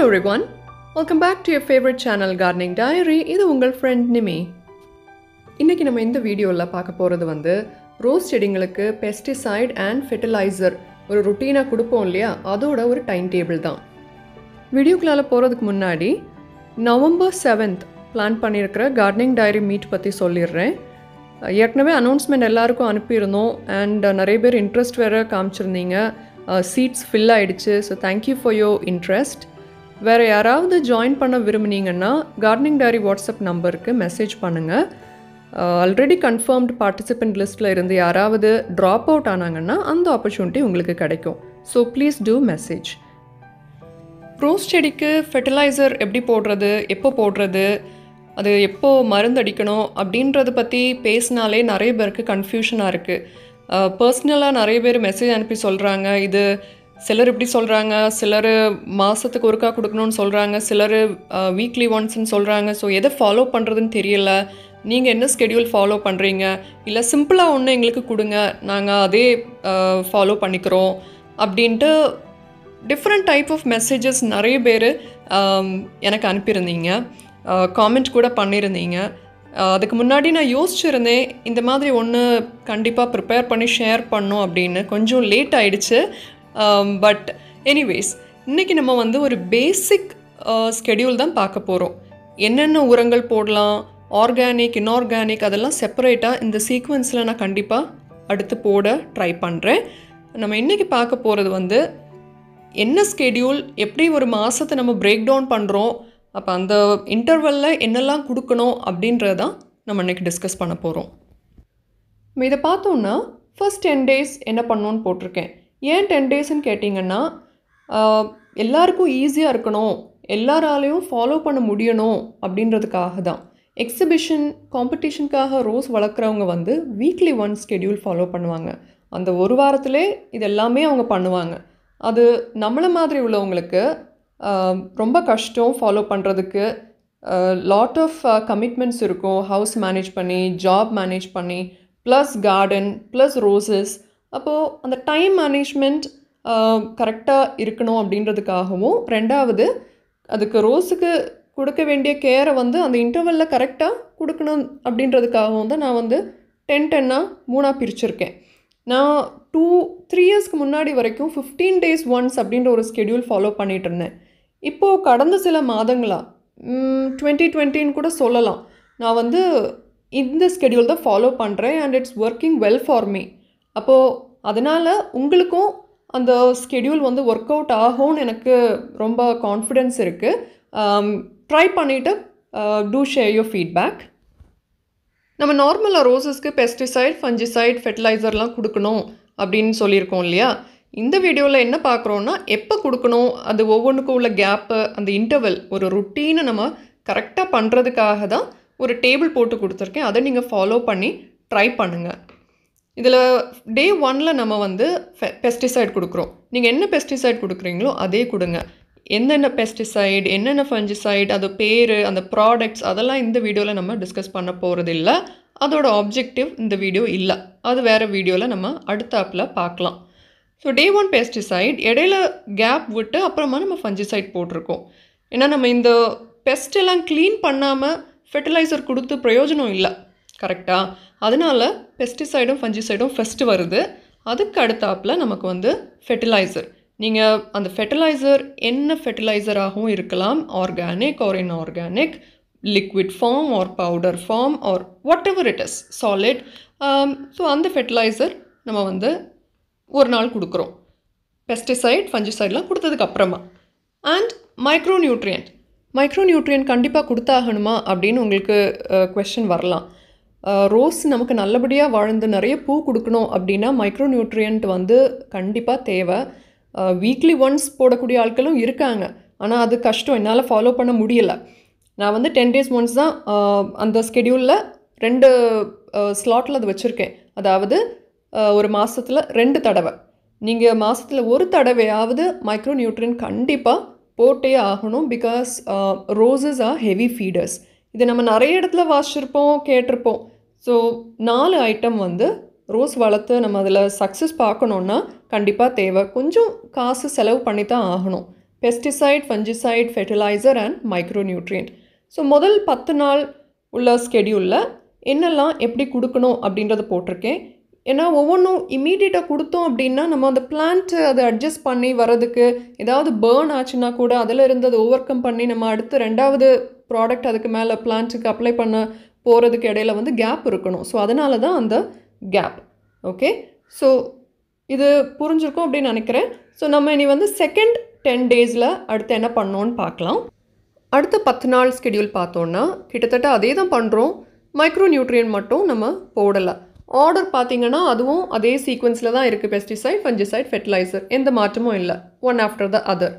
everyone. Welcome back to your favorite channel Gardening Diary. இது உங்கள் friend நிமி இன்றைக்கி நம்ம இந்த வீடியோவில் பார்க்க போகிறது வந்து ரோஸ் செடிங்களுக்கு பெஸ்டிசைட் அண்ட் ஃபெர்டிலைசர் ஒரு ருட்டீனாக கொடுப்போம் இல்லையா அதோட ஒரு டைம் டேபிள் தான் வீடியோக்குள்ளால் போகிறதுக்கு முன்னாடி நவம்பர் செவன்த் பிளான் பண்ணியிருக்கிற கார்டனிங் டைரி மீட் பற்றி சொல்லிடுறேன் ஏற்கனவே அனௌன்ஸ்மெண்ட் எல்லாருக்கும் அனுப்பியிருந்தோம் அண்ட் நிறைய பேர் இன்ட்ரெஸ்ட் வேறு காமிச்சிருந்தீங்க சீட்ஸ் ஃபில் ஆயிடுச்சு so thank you for your interest வேறு யாராவது ஜாயின் பண்ண விரும்புனீங்கன்னா கார்டனிங் டைரி வாட்ஸ்அப் நம்பருக்கு மெசேஜ் பண்ணுங்கள் ஆல்ரெடி கன்ஃபர்ம்டு பார்ட்டிசிபெண்ட் லிஸ்ட்டில் இருந்து யாராவது ட்ராப் அவுட் ஆனாங்கன்னா அந்த ஆப்பர்ச்சுனிட்டி உங்களுக்கு கிடைக்கும் so please do message rose செடிக்கு ஃபெர்டிலைசர் எப்படி போடுறது எப்போ போடுறது அது எப்போ மருந்து அடிக்கணும் அப்படின்றத பற்றி பேசினாலே நிறைய பேருக்கு கன்ஃபியூஷனாக இருக்குது பர்சனலாக நிறைய பேர் மெசேஜ் அனுப்பி சொல்கிறாங்க இது சிலர் இப்படி சொல்கிறாங்க சிலர் மாதத்துக்கு ஒருக்கா கொடுக்கணும்னு சொல்கிறாங்க சிலர் வீக்லி ஒன்ஸ்ன்னு சொல்கிறாங்க ஸோ எதை ஃபாலோ பண்ணுறதுன்னு தெரியல நீங்கள் என்ன ஸ்கெடியூல் ஃபாலோ பண்ணுறீங்க இல்லை சிம்பிளாக ஒன்று எங்களுக்கு கொடுங்க நாங்கள் அதே ஃபாலோ பண்ணிக்கிறோம் அப்படின்ட்டு டிஃப்ரெண்ட் டைப் ஆஃப் மெசேஜஸ் நிறைய பேர் எனக்கு அனுப்பியிருந்தீங்க காமெண்ட் கூட பண்ணியிருந்தீங்க அதுக்கு முன்னாடி நான் யோசிச்சிருந்தேன் இந்த மாதிரி ஒன்று கண்டிப்பாக ப்ரிப்பேர் பண்ணி ஷேர் பண்ணோம் அப்படின்னு கொஞ்சம் லேட் ஆயிடுச்சு பட் எனிவேஸ் இன்றைக்கி நம்ம வந்து ஒரு பேசிக் ஸ்கெடியூல் தான் பார்க்க போகிறோம் என்னென்ன உரங்கள் போடலாம் ஆர்கானிக் இன்ஆர்கானிக் அதெல்லாம் செப்பரேட்டாக இந்த சீக்வன்ஸில் நான் கண்டிப்பாக அடுத்து போட ட்ரை பண்ணுறேன் நம்ம இன்றைக்கி பார்க்க போகிறது வந்து என்ன ஸ்கெடியூல் எப்படி ஒரு மாதத்தை நம்ம பிரேக் டவுன் பண்ணுறோம் அப்போ அந்த இன்டர்வலில் என்னெல்லாம் கொடுக்கணும் அப்படின்றது தான் நம்ம இன்றைக்கி டிஸ்கஸ் பண்ண போகிறோம் நம்ம இதை பார்த்தோன்னா ஃபர்ஸ்ட் டென் டேஸ் என்ன பண்ணோன்னு போட்டிருக்கேன் ஏன் டென் டேஸ்ன்னு கேட்டிங்கன்னா எல்லாருக்கும் ஈஸியாக இருக்கணும் எல்லாராலையும் ஃபாலோ பண்ண முடியணும் அப்படின்றதுக்காக தான் எக்ஸிபிஷன் காம்படிஷனுக்காக ரோஸ் வளர்க்குறவங்க வந்து வீக்லி ஒன் ஸ்கெடியூல் ஃபாலோ பண்ணுவாங்க அந்த ஒரு வாரத்திலே இது எல்லாமே அவங்க பண்ணுவாங்க அது நம்மளை மாதிரி உள்ளவங்களுக்கு ரொம்ப கஷ்டம் ஃபாலோ பண்ணுறதுக்கு லாட் ஆஃப் கமிட்மெண்ட்ஸ் இருக்கும் ஹவுஸ் மேனேஜ் பண்ணி ஜாப் மேனேஜ் பண்ணி ப்ளஸ் கார்டன் ப்ளஸ் ரோசஸ் அப்போது அந்த டைம் மேனேஜ்மெண்ட் கரெக்டாக இருக்கணும் அப்படின்றதுக்காகவும் ரெண்டாவது அதுக்கு ரோஸுக்கு கொடுக்க வேண்டிய கேரை வந்து அந்த இன்டர்வலில் கரெக்டாக கொடுக்கணும் அப்படின்றதுக்காகவும் தான் நான் வந்து டென் டென்னாக மூணாக பிரிச்சிருக்கேன் நான் டூ த்ரீ இயர்ஸ்க்கு முன்னாடி வரைக்கும் ஃபிஃப்டீன் டேஸ் ஒன்ஸ் அப்படின்ற ஒரு ஸ்கெடியூல் ஃபாலோ பண்ணிகிட்டு இருந்தேன் இப்போது கடந்த சில மாதங்களாக டுவெண்ட்டி டுவெண்ட்டின்னு கூட சொல்லலாம் நான் வந்து இந்த ஸ்கெடியூல் தான் ஃபாலோ பண்ணுறேன் and it's working well for me அப்போது அதனால் உங்களுக்கும் அந்த ஸ்கெடியூல் வந்து ஒர்க் அவுட் ஆகும்னு எனக்கு ரொம்ப கான்ஃபிடென்ஸ் இருக்குது ட்ரை பண்ணிவிட்டு டூ ஷேர் யோர் ஃபீட்பேக் நம்ம நார்மலாக ரோசஸ்க்கு பெஸ்டிசைட் ஃபஞ்சிசைட் ஃபெர்டிலைசர்லாம் கொடுக்கணும் அப்படின்னு சொல்லியிருக்கோம் இல்லையா இந்த வீடியோவில் என்ன பார்க்குறோன்னா எப்போ கொடுக்கணும் அது ஒவ்வொன்றுக்கும் உள்ள கேப்பு அந்த இன்டர்வல் ஒரு ருட்டீனை நம்ம கரெக்டாக பண்ணுறதுக்காக தான் ஒரு டேபிள் போட்டு கொடுத்துருக்கேன் அதை நீங்கள் ஃபாலோ பண்ணி ட்ரை பண்ணுங்கள் இதில் டே ஒனில் நம்ம வந்து பெஸ்டிசைட் கொடுக்குறோம் நீங்கள் என்ன பெஸ்டிசைட் கொடுக்குறீங்களோ அதே கொடுங்க என்னென்ன பெஸ்டிசைட் என்னென்ன ஃபஞ்சிசைட் அது பேர் அந்த ப்ராடக்ட்ஸ் அதெல்லாம் இந்த வீடியோவில் நம்ம டிஸ்கஸ் பண்ண போகிறது இல்லை அதோட ஆப்ஜெக்டிவ் இந்த வீடியோ இல்லை அது வேறு வீடியோவில் நம்ம அடுத்த ஆப்பில் பார்க்கலாம் ஸோ டே ஒன் பெஸ்டிசைட் இடையில கேப் விட்டு அப்புறமா நம்ம ஃபஞ்சிசைட் போட்டிருக்கோம் ஏன்னா நம்ம இந்த பெஸ்ட் எல்லாம் க்ளீன் பண்ணாமல் ஃபெர்டிலைசர் கொடுத்து பிரயோஜனம் இல்லை கரெக்டாக அதனால் பெஸ்டிசைடும் ஃபஞ்சிசைடும் ஃபஸ்ட்டு வருது அதுக்கு அடுத்தாப்பில் நமக்கு வந்து ஃபெர்டிலைசர் நீங்கள் அந்த ஃபெர்டிலைசர் என்ன ஃபெர்டிலைசராகவும் இருக்கலாம் organic or inorganic liquid form or powder form or whatever it is solid so அந்த ஃபெர்டிலைசர் நம்ம வந்து ஒரு நாள் கொடுக்குறோம் பெஸ்டிசைட் ஃபஞ்சிசைட்லாம் கொடுத்ததுக்கு அப்புறமா and micro nutrient micro nutrient கண்டிப்பாக கொடுத்தாகணுமா அப்படின்னு உங்களுக்கு கொஷின் வரலாம் ரோஸ் நமக்கு நல்லபடியாக வாழ்ந்து நிறைய பூ கொடுக்கணும் அப்படின்னா மைக்ரோ நியூட்ரியன்ட் வந்து கண்டிப்பாக தேவை வீக்லி ஒன்ஸ் போடக்கூடிய ஆட்களும் இருக்காங்க ஆனால் அது கஷ்டம் என்னால் ஃபாலோ பண்ண முடியலை நான் வந்து டென் டேஸ் ஒன்ஸ் தான் அந்த ஸ்கெடியூலில் ரெண்டு ஸ்லாட்டில் அது வச்சுருக்கேன் அதாவது ஒரு மாதத்தில் ரெண்டு தடவை நீங்கள் மாதத்தில் ஒரு தடவையாவது மைக்ரோ நியூட்ரியன் கண்டிப்பாக போட்டே ஆகணும் because roses are heavy feeders இது நம்ம நிறைய இடத்துல வாசிச்சிருப்போம் கேட்டிருப்போம் ஸோ நாலு ஐட்டம் வந்து ரோஸ் வளர்த்து நம்ம அதில் சக்ஸஸ் பார்க்கணுன்னா கண்டிப்பாக தேவை கொஞ்சம் காசு செலவு பண்ணி தான் ஆகணும் pesticide fungicide fertiliser and micronutrient so முதல் பத்து நாள் உள்ள ஸ்கெடியூலில் என்னெல்லாம் எப்படி கொடுக்கணும் அப்படின்றத போட்டிருக்கேன் ஏன்னா ஒவ்வொன்றும் இம்மீடியட்டாக கொடுத்தோம் அப்படின்னா நம்ம அந்த பிளான்ட்டு அதை அட்ஜஸ்ட் பண்ணி வரதுக்கு ஏதாவது பேர்ன் ஆச்சுன்னா கூட அதில் இருந்து அதை ஓவர் கம் பண்ணி நம்ம அடுத்து ரெண்டாவது ப்ராடக்ட் அதுக்கு மேலே பிளான்ட்டுக்கு அப்ளை பண்ண போகிறதுக்கு இடையில வந்து கேப் இருக்கணும் ஸோ அதனால தான் அந்த கேப் ஓகே ஸோ இது புரிஞ்சிருக்கும் அப்படின்னு நினைக்கிறேன் ஸோ நம்ம இனி வந்து செகண்ட் டென் டேஸில் அடுத்து என்ன பண்ணோன்னு பார்க்கலாம் அடுத்த பத்து நாள் ஸ்கெடியூல் பார்த்தோன்னா கிட்டத்தட்ட அதே தான் பண்ணுறோம் மைக்ரோ நியூட்ரியன் மட்டும் நம்ம போடலை ஆர்டர் பார்த்தீங்கன்னா அதுவும் அதே சீக்வன்ஸில் தான் இருக்குது பெஸ்டிசைட் ஃபஞ்சிசைட் ஃபெர்டிலைசர் எந்த மாற்றமும் இல்லை ஒன் ஆஃப்டர் த அதர்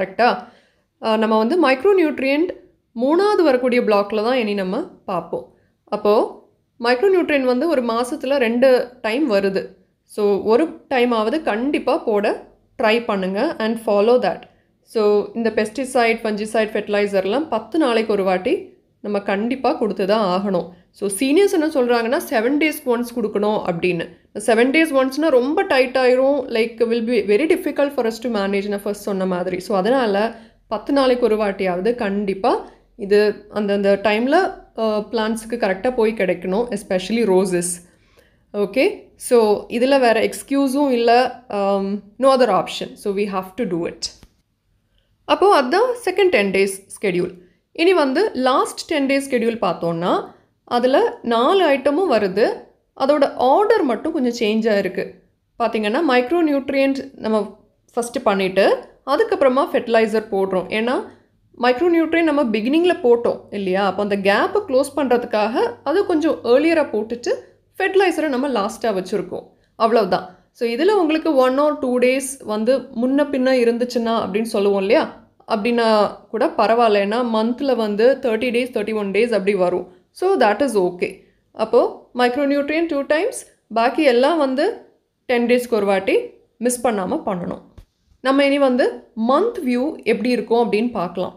கரெக்டாக நம்ம வந்து மைக்ரோ நியூட்ரியன்ட் மூணாவது வரக்கூடிய பிளாக்ல தான் இனி நம்ம பார்ப்போம் அப்போது மைக்ரோ நியூட்ரியன் வந்து ஒரு மாதத்தில் ரெண்டு டைம் வருது ஸோ ஒரு டைம் ஆவது கண்டிப்பாக போட ட்ரை பண்ணுங்கள் அண்ட் ஃபாலோ தட் ஸோ இந்த பெஸ்டிசைட் ஃபஞ்சிசைட் ஃபெர்டிலைசர்லாம் பத்து நாளைக்கு ஒரு வாட்டி நம்ம கண்டிப்பாக கொடுத்து தான் ஆகணும் ஸோ சீனியர்ஸ் என்ன சொல்கிறாங்கன்னா செவன் டேஸ் ஒன்ஸ் கொடுக்கணும் அப்படின்னு செவன் டேஸ் ஒன்ஸ்னால் ரொம்ப டைட் ஆயிரும் like will be very difficult for us to manage நான் ஃபர்ஸ்ட் சொன்ன மாதிரி ஸோ அதனால் பத்து நாளைக்கு ஒரு வாட்டியாவது கண்டிப்பாக இது அந்தந்த டைமில் பிளான்ஸுக்கு கரெக்டாக போய் கிடைக்கணும் எஸ்பெஷலி ரோசஸ் ஓகே ஸோ இதில் வேறு எக்ஸ்கியூஸும் இல்லை no other option so we have to do it அப்போது அதுதான் செகண்ட் டென் டேஸ் ஸ்கெடியூல் இனி வந்து லாஸ்ட் டென் டேஸ் ஸ்கெடியூல் பார்த்தோன்னா அதில் நாலு ஐட்டமும் வருது அதோட ஆர்டர் மட்டும் கொஞ்சம் சேஞ்சாக இருக்குது பார்த்தீங்கன்னா மைக்ரோ நியூட்ரியன்ட் நம்ம ஃபஸ்ட்டு பண்ணிவிட்டு அதுக்கப்புறமா ஃபெர்டிலைசர் போடுறோம் ஏன்னா மைக்ரோ நியூட்ரியன் நம்ம பிகினிங்கில் போட்டோம் இல்லையா அப்போ அந்த கேப்பை க்ளோஸ் பண்ணுறதுக்காக அது கொஞ்சம் ஏர்லியராக போட்டுட்டு ஃபெர்டிலைசரை நம்ம லாஸ்ட்டாக வச்சுருக்கோம் அவ்வளவுதான் ஸோ இதில் உங்களுக்கு ஒன் ஆர் டூ டேஸ் வந்து முன்ன பின்ன இருந்துச்சுன்னா அப்படின்னு சொல்லுவோம் இல்லையா அப்படின்னா கூட பரவாயில்ல ஏன்னா மந்தில் வந்து thirty days thirty one days அப்படி வரும் ஸோ தேட் இஸ் ஓகே அப்போது மைக்ரோநியூட்ரியன் டூ டைம்ஸ் பாக்கி எல்லாம் வந்து டென் டேஸ்க்கு ஒரு வாட்டி மிஸ் பண்ணாமல் பண்ணணும் நம்ம இனி வந்து மந்த் வியூ எப்படி இருக்கும் அப்படின்னு பார்க்கலாம்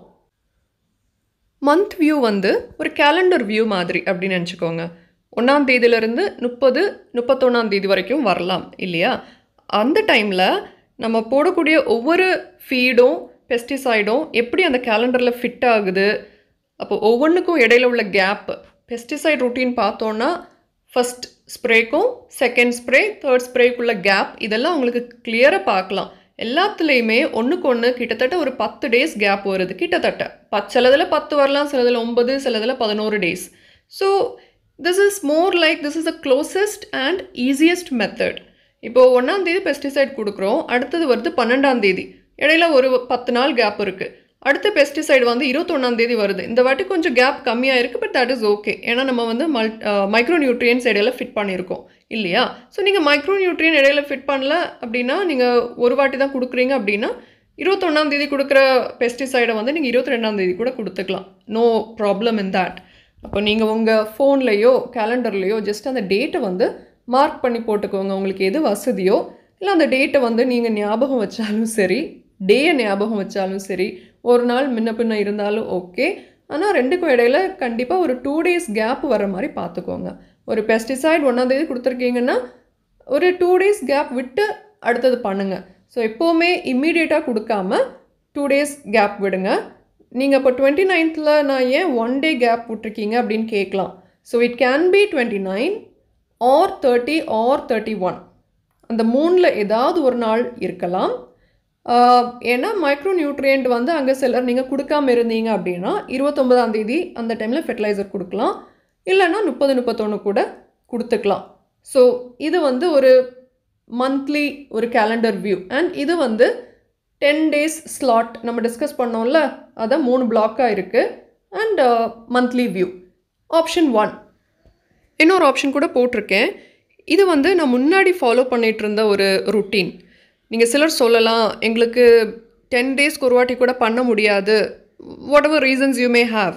மந்த் வியூ வந்து ஒரு கேலண்டர் வியூ மாதிரி அப்படின்னு நினச்சிக்கோங்க ஒன்றாம் தேதியிலேருந்து முப்பது முப்பத்தொன்னாம் தேதி வரைக்கும் வரலாம் இல்லையா அந்த டைமில் நம்ம போடக்கூடிய ஒவ்வொரு ஃபீடும் பெஸ்டிசைடும் எப்படி அந்த கேலண்டரில் ஃபிட் ஆகுது அப்போ ஒவ்வொன்றுக்கும் இடையில உள்ள கேப் பெஸ்டிசைட் ரொட்டீன் பார்த்தோன்னா ஃபஸ்ட் ஸ்ப்ரேக்கும் செகண்ட் ஸ்ப்ரே தேர்ட் ஸ்ப்ரேக்குள்ள கேப் இதெல்லாம் உங்களுக்கு கிளியராக பார்க்கலாம் எல்லாத்துலேயுமே ஒன்றுக்கு ஒன்று கிட்டத்தட்ட ஒரு பத்து டேஸ் கேப் வருது கிட்டத்தட்ட பத் சிலதில் பத்து வரலாம் சிலதில் ஒன்பது சிலதில் பதினோரு days so this is more like this is the closest and easiest method இப்போது ஒன்றாம் தேதி பெஸ்டிசைட் கொடுக்குறோம் அடுத்தது வருது பன்னெண்டாம் தேதி இடையில ஒரு பத்து நாள் கேப் இருக்குது அடுத்த பெஸ்டிசைடு வந்து இருபத்தொன்னாம் தேதி வருது இந்த வாட்டி கொஞ்சம் கேப் கம்மியாக இருக்குது பட் தட் இஸ் ஓகே ஏன்னா நம்ம வந்து மல் மைக்ரோ நியூட்ரியன்ஸ் இடையில ஃபிட் பண்ணியிருக்கோம் இல்லையா ஸோ நீங்கள் மைக்ரோ நியூட்ரியன் இடையில ஃபிட் பண்ணல அப்படின்னா நீங்கள் ஒரு வாட்டி தான் கொடுக்குறீங்க அப்படின்னா இருபத்தொன்னாம் தேதி கொடுக்குற பெஸ்டிசைடை வந்து நீங்கள் இருபத்தி ரெண்டாம் தேதி கூட கொடுத்துக்கலாம் நோ ப்ராப்ளம் இன் தேட் அப்போ நீங்கள் உங்கள் ஃபோன்லேயோ கேலண்டர்லேயோ ஜஸ்ட் அந்த டேட்டை வந்து மார்க் பண்ணி போட்டுக்கோங்க உங்களுக்கு எது வசதியோ இல்லை அந்த டேட்டை வந்து நீங்கள் ஞாபகம் வச்சாலும் சரி டேயை ஞாபகம் வச்சாலும் சரி ஒரு நாள் முன்ன பின்ன இருந்தாலும் ஓகே ஆனால் ரெண்டுக்கும் இடையில கண்டிப்பாக ஒரு டூ டேஸ் கேப் வர மாதிரி பார்த்துக்கோங்க ஒரு பெஸ்டிசைட் ஒன்றாந்தேதி கொடுத்துருக்கீங்கன்னா ஒரு டூ டேஸ் கேப் விட்டு அடுத்தது பண்ணுங்கள் ஸோ எப்போவுமே இம்மீடியட்டாக கொடுக்காம டூ டேஸ் கேப் விடுங்க நீங்கள் இப்போ டுவெண்ட்டி நைன்த்தில் நான் ஏன் ஒன் டே கேப் விட்ருக்கீங்க அப்படின்னு கேட்கலாம் so it can be twenty nine or thirty or thirty one அந்த மூணில் ஏதாவது ஒரு நாள் இருக்கலாம் ஏன்னா மைக்ரோ நியூட்ரியன்ட் வந்து அங்கே சிலர் நீங்கள் கொடுக்காம இருந்தீங்க அப்படின்னா இருபத்தொம்பதாம் தேதி அந்த டைமில் ஃபெர்டிலைசர் கொடுக்கலாம் இல்லைன்னா முப்பது முப்பத்தொன்று கூட கொடுத்துக்கலாம் ஸோ இது வந்து ஒரு மந்த்லி ஒரு கேலண்டர் வியூ அண்ட் இது வந்து டென் டேஸ் ஸ்லாட் நம்ம டிஸ்கஸ் பண்ணோம்ல அதான் மூணு பிளாக்காக இருக்குது and monthly view option one இன்னொரு ஆப்ஷன் கூட போட்டிருக்கேன் இது வந்து நான் முன்னாடி ஃபாலோ பண்ணிகிட்டு இருந்த ஒரு ருட்டீன் நீங்கள் சிலர் சொல்லலாம் எங்களுக்கு டென் டேஸ்க்கு ஒரு வாட்டி கூட பண்ண முடியாது whatever reasons you may have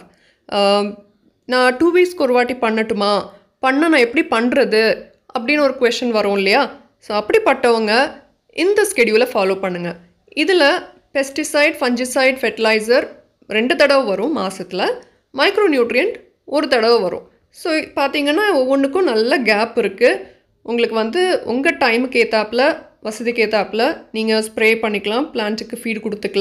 நான் டூ வீக்ஸ்க்கு ஒரு வாட்டி பண்ணட்டுமா பண்ண நான் எப்படி பண்ணுறது அப்படின்னு ஒரு கொஷின் வரும் இல்லையா ஸோ அப்படிப்பட்டவங்க இந்த ஸ்கெடியூலை ஃபாலோ பண்ணுங்கள் இதில் பெஸ்டிசைட் ஃபஞ்சிசைட் ஃபெர்டிலைசர் ரெண்டு தடவை வரும் மாதத்தில் மைக்ரோ நியூட்ரியன்ட் ஒரு தடவை வரும் ஸோ பார்த்தீங்கன்னா ஒவ்வொன்றுக்கும் நல்ல கேப் இருக்குது உங்களுக்கு வந்து உங்கள் டைமுக்கு ஏற்றாப்புல வசதிக்கு ஏற்றாப்புல நீங்கள் ஸ்ப்ரே பண்ணிக்கலாம் பிளான்ட்டுக்கு ஃபீட் கொடுத்துக்கலாம்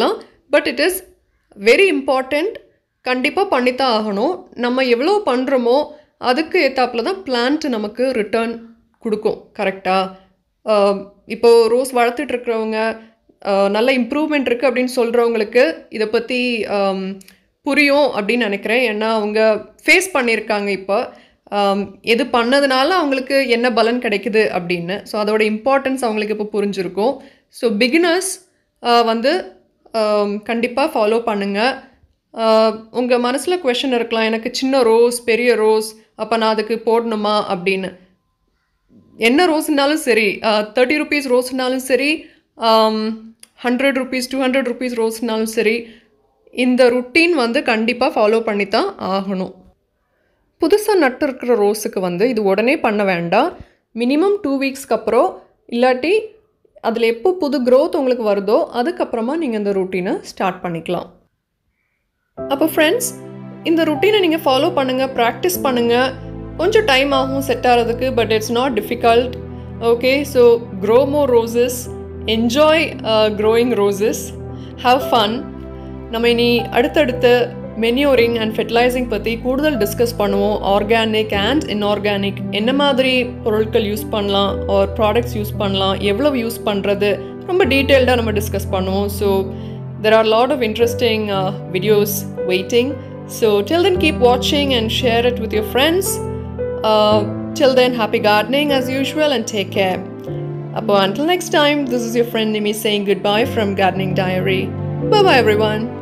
but it is very important கண்டிப்பாக பண்ணித்தான் ஆகணும் நம்ம எவ்வளோ பண்ணுறோமோ அதுக்கு ஏத்தாப்புல தான் பிளான்ட் நமக்கு ரிட்டர்ன் கொடுக்கும் கரெக்டாக இப்போது ரோஸ் வளர்த்துட்டு இருக்கிறவங்க ஆஹ், நல்ல இம்ப்ரூவ்மெண்ட் இருக்குது அப்படின்னு சொல்கிறவங்களுக்கு இதை பற்றி புரியும் அப்படின்னு நினைக்கிறேன் ஏன்னா அவங்க ஃபேஸ் பண்ணியிருக்காங்க இப்போ ஆம், எது பண்ணதுனால அவங்களுக்கு என்ன பலன் கிடைக்குது அப்படின்னு ஸோ அதோட இம்பார்ட்டன்ஸ் அவங்களுக்கு இப்போ புரிஞ்சிருக்கும் ஸோ பிகினர்ஸ் வந்து கண்டிப்பாக ஃபாலோ பண்ணுங்கள் உங்கள் மனசில் கொஷின் இருக்கலாம் எனக்கு சின்ன ரோஸ் பெரிய ரோஸ் அப்போ நான் அதுக்கு போடணுமா அப்படின்னு என்ன ரோஸ்னாலும் சரி தேர்ட்டி ருபீஸ் ரோஸ்னாலும் சரி hundred rupees two hundred rupees ரோஸ்னாலும் சரி இந்த ருட்டீன் வந்து கண்டிப்பாக ஃபாலோ பண்ணி தான் ஆகணும் புதுசாக நட்டு இருக்கிற ரோஸுக்கு வந்து இது உடனே பண்ண வேண்டாம் மினிமம் டூ வீக்ஸ்க்கு அப்புறம் இல்லாட்டி அதில் எப்போ புது growth உங்களுக்கு வருதோ அதுக்கப்புறமா நீங்கள் இந்த ருட்டீனை ஸ்டார்ட் பண்ணிக்கலாம் அப்போ ஃப்ரெண்ட்ஸ் இந்த ருட்டீனை நீங்கள் ஃபாலோ பண்ணுங்கள் ப்ராக்டிஸ் பண்ணுங்கள் கொஞ்சம் டைம் ஆகும் செட் ஆகிறதுக்கு but it's not difficult okay so grow more roses enjoy growing roses have fun நம்ம இனி அடுத்தடுத்த மெனியோரிங் அண்ட் ஃபெர்டிலைசிங் பற்றி கூடுதல் டிஸ்கஸ் பண்ணுவோம் ஆர்கானிக் அண்ட் இன்ஆர்கானிக் என்ன மாதிரி பொருட்கள் யூஸ் பண்ணலாம் ஆர் ப்ராடக்ட்ஸ் யூஸ் பண்ணலாம் எவ்வளவு யூஸ் பண்ணுறது ரொம்ப டீட்டெயில்டாக நம்ம டிஸ்கஸ் பண்ணுவோம் so there are a lot of interesting uh, videos waiting. So, till then, keep watching and share it with your friends. Uh, till then, happy gardening as usual and take care. Appo, until next time, this is your friend Nimi saying goodbye from Gardening Diary. Bye bye, everyone.